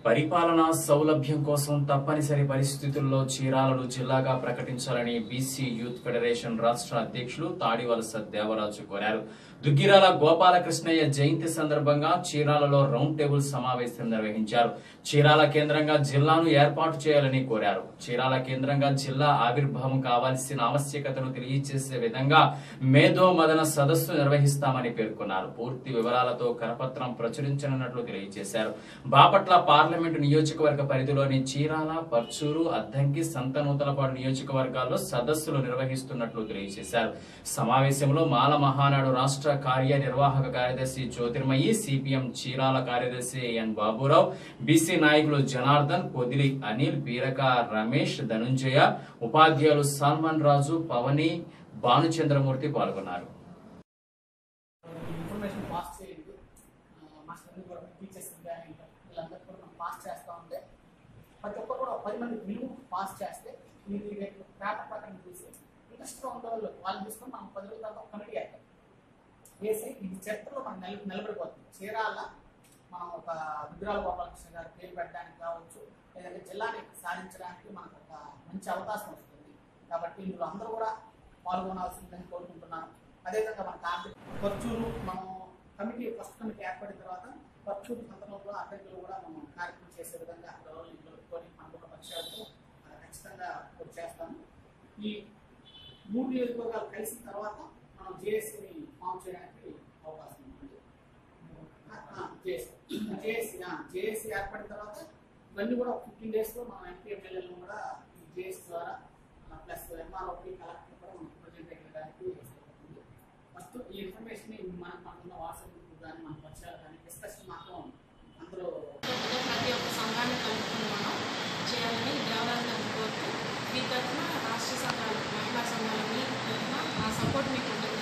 పరిపాలనా సౌలభ్యం కోసం తప్పనిసరి పరిస్థితుల్లో చీరాలను జిల్లాగా ప్రకటించాలని బీసీ యూత్ ఫెడరేషన్ రాష్ట్ర అధ్యక్షులు తాడివలస దేవరాజు కోరారు దుగ్గిరాల గోపాలకృష్ణయ్య జయంతి సందర్భంగా చీరాలలో రౌండ్ టేబుల్ సమావేశం నిర్వహించారు చీరాల కేంద్రంగా జిల్లాను ఏర్పాటు చేయాలని కోరారు చీరాల కేంద్రంగా జిల్లా ఆవిర్భావం కావాల్సిన ఆవశ్యకతను తెలియజేసే విధంగా మేధో మదన సదస్సు నిర్వహిస్తామని పేర్కొన్నారు పూర్తి వివరాలతో కరపత్రం ప్రచురించనున్నట్లు తెలియజేశారు బాపట్ల పార్లమెంటు నియోజకవర్గ పరిధిలోని చీరాల పర్చూరు అద్దంకి సంతనూతలపాడు నియోజకవర్గాల్లో సదస్సులు నిర్వహిస్తున్నట్లు తెలియజేశారు సమావేశంలో మాల మహానాడు రాష్ట్ర కార్యనిర్వాహక కార్యదర్శి జ్యోతిర్మయి సిపిఎం చీరాల కార్యదర్శి ఎన్ బాబురావు బీసీ నాయకులు జనార్దన్ పొదిలి అనిల్ బీరక రమేష్ ధనుంజయ ఉపాధ్యాయులు సల్మాన్ రాజు పవని భానుచంద్రమూర్తి పాల్గొన్నారు ఇన్ఫర్మేషన్ పాస్ చేయండి మాస్టర్ని కూడా టీచర్స్ కానీ వీళ్ళందరికీ కూడా మనం పాస్ చేస్తూ ఉంటే ప్రతి ఒక్కరు కూడా పది మంది మినిమం పాస్ చేస్తే మీరు రేపు పేపర్ ప్రకారం చూసి ఇంట్రెస్ట్గా ఉన్న వాళ్ళు వాళ్ళని తీసుకొని మనం పది రోజుల తర్వాత కమిటీ వేస్తాం వేసి ఇది చరిత్రలో మనం నిల నిలబడిపోతుంది చీరాల మనం ఒక విగ్రహాల గోపాలకృష్ణ గారి పేరు పెట్టడానికి కావచ్చు లేదంటే జిల్లాని సాధించడానికి మనకు ఒక మంచి అవకాశం వస్తుంది కాబట్టి ఇందులో అందరూ కూడా పాల్గొనాల్సిందని కోరుకుంటున్నాను అదేవిధంగా మన కార్తీక పర్చూరు మనం కమిటీ ఫస్ట్ కమిటీ ఏర్పడిన తర్వాత పర్చూరు సందర్భంలో అక్కడికి కూడా మనం కార్యక్రమం చేసే విధంగా అక్కడ రోజులు నిలబెట్టుకొని మనకు ఒక పక్షాలతో ఆ, ఖచ్చితంగా ఒకటి చేస్తాము ఈ మూడు నియోజకవర్గాలు కలిసిన తర్వాత మనం జేఏసీని ఫామ్ చేయడానికి అవకాశం ఉంటుంది జేఏసీ జేఏసీ ఏర్పడిన తర్వాత ఇవన్నీ కూడా ఫిఫ్టీన్ డేస్లో మనం ఎంపీ ఎమ్మెల్యేలను కూడా ఈ జేఏసీ ద్వారా ప్లస్ ఎంఆర్ఓపి కలెక్టర్ కూడా మనం ప్రజెంట్ చేయడానికి జరుగుతుంది ఫస్ట్ ఈ ఇన్ఫర్మేషన్ మన మనకున్న వాట్సాప్ గ్రూప్ కానీ మన పక్షాలు కానీ డిస్కషన్ మాత్రం అందరూ ప్రతి ఒక్క సంఘాన్ని కలుపుకుని మనం చేయాలని దేవరాజు గారిని కోరుతూ మీ తరఫున రాష్ట్ర సంఘాలు మహిళా సంఘాలని తరఫున నా సపోర్ట్ మీకు ఉంటుందని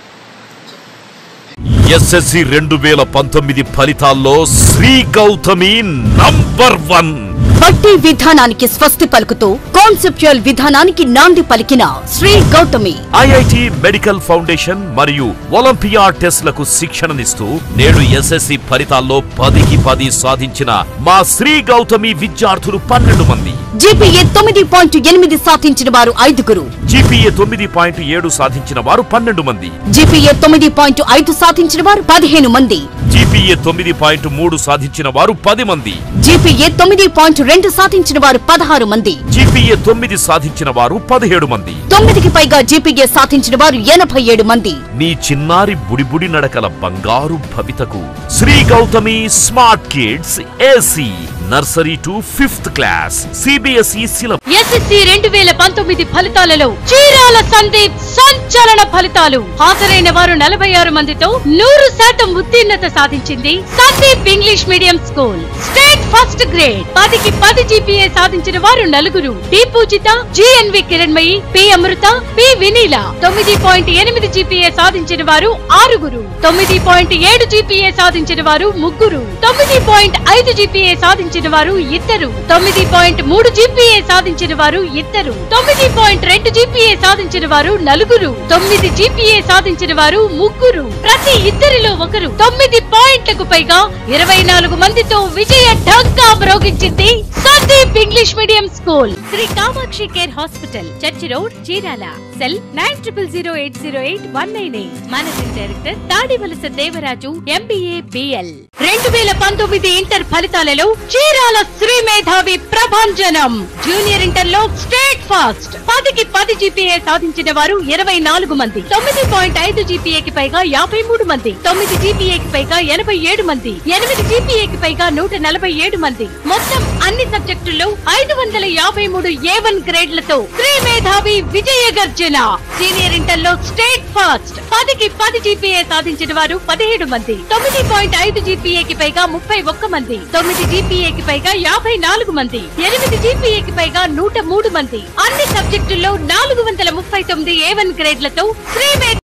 ఎస్ఎస్సి రెండు వేల పంతొమ్మిది ఫలితాల్లో శ్రీ గౌతమి నంబర్ వన్ బట్టి విధానానికి స్వస్తి పలుకుతూ కాన్సెప్చువల్ విధానానికి నాంది పలికిన Sri Gautami IIT medical foundation మరియు ఒలింపియా టెస్ట్లకు శిక్షణనిస్తూ నేడు ఎస్ఎస్సి ఫలితాల్లో పదికి పది సాధించిన మా శ్రీ గౌతమి విద్యార్థులు పన్నెండు మంది జీపీఏ తొమ్మిది పాయింట్ ఎనిమిది సాధించిన వారు ఐదుగురు జీపీఏ తొమ్మిది పాయింట్ ఏడు సాధించిన వారు పన్నెండు మంది జీపీఏ తొమ్మిది పాయింట్ ఐదు సాధించిన వారు పదిహేను మంది జీపీఏ తొమ్మిది పాయింట్ మూడు సాధించిన వారు పది మంది జీపీఏ తొమ్మిది పాయింట్ రెండు సాధించిన వారు పదహారు మంది జీపీఏ తొమ్మిది సాధించిన వారు పదిహేడు మంది తొమ్మిదికి పైగా జీపీఏ సాధించిన వారు ఎనభై ఏడు మంది నీ చిన్నారి బుడిబుడి నడకల బంగారు భవితకు Sri Gautami smart kids AC nursery to fifth class CBSE syllabus SSC రెండు వేల పంతొమ్మిది ఫలితాలలో చీరాల సందీప్ సంచలన ఫలితాలు హాజరైన వారు నలభై ఆరు మందితో నూరు శాతం ఉత్తీర్ణత సాధించింది Sandeep English medium school state first grade పదికి పది జీపీఏ సాధించిన వారు నలుగురు D Poojitha GNV Kiranmayi P Amrutha P Vinila తొమ్మిది పాయింట్ ఎనిమిది జీపీఏ సాధించిన వారు ఆరుగురు తొమ్మిది పాయింట్ ఏడు జీపీఏ సాధించిన వారు ముగ్గురు తొమ్మిది పాయింట్ ఐదు జీపీఏ సాధించిన వారు ఇద్దరు తొమ్మిది పాయింట్ మూడు జీపీఏ సాధించిన వారు ఇద్దరు తొమ్మిది పాయింట్ రెండు జీపీఏ సాధించిన వారు నలుగురు తొమ్మిది జీపీఏ సాధించిన వారు ముగ్గురు ప్రతి ఇద్దరిలో ఒకరు తొమ్మిది పాయింట్లకు పైగా ఇరవై నాలుగు మందితో విజయ ఢంకా మ్రోగించింది Sandeep English medium school Sri Kamakshi care hospital church road Chirala cell nine triple zero eight zero eight one nine eight managing director Tadivalasa Devaraju MBA BL రెండు వేల పంతొమ్మిది ఇంటర్ ఫలితాలలో చీరాల శ్రీ మేధావి ప్రభంజనం జూనియర్ ఇంటర్ లో స్టేట్ ఫాస్ట్ పదికి పది జీపీఏ సాధించిన వారు ఇరవై నాలుగు మంది తొమ్మిది పాయింట్ ఐదు జీపీఏకి పైగా యాభై మూడు మంది తొమ్మిది జీపీఏకి పైగా ఎనభై ఏడు మంది ఎనిమిది జీపీఏకి పైగా నూట నలభై ఏడు మంది మొత్తం అన్ని సబ్జెక్టుల్లో ఐదు వందల యాభై మూడు ఏ వన్ గ్రేడ్లతో శ్రీ మేధావి విజయ గర్జన సీనియర్ ఇంటర్ లో స్టేట్ ఫాస్ట్ పదికి పది జీపీఏ సాధించిన వారు పదిహేడు మంది తొమ్మిది పాయింట్ ఐదు జీపీఏకి పైగా ముప్పై ఒక్క మంది తొమ్మిది జీపీఏకి పైగా యాభై నాలుగు మంది ఎనిమిది జీపీఏకి పైగా నూట మూడు మంది అన్ని సబ్జెక్టుల్లో నాలుగు వందల ముప్పై తొమ్మిది ఏ వన్ గ్రేడ్లతో శ్రీ మే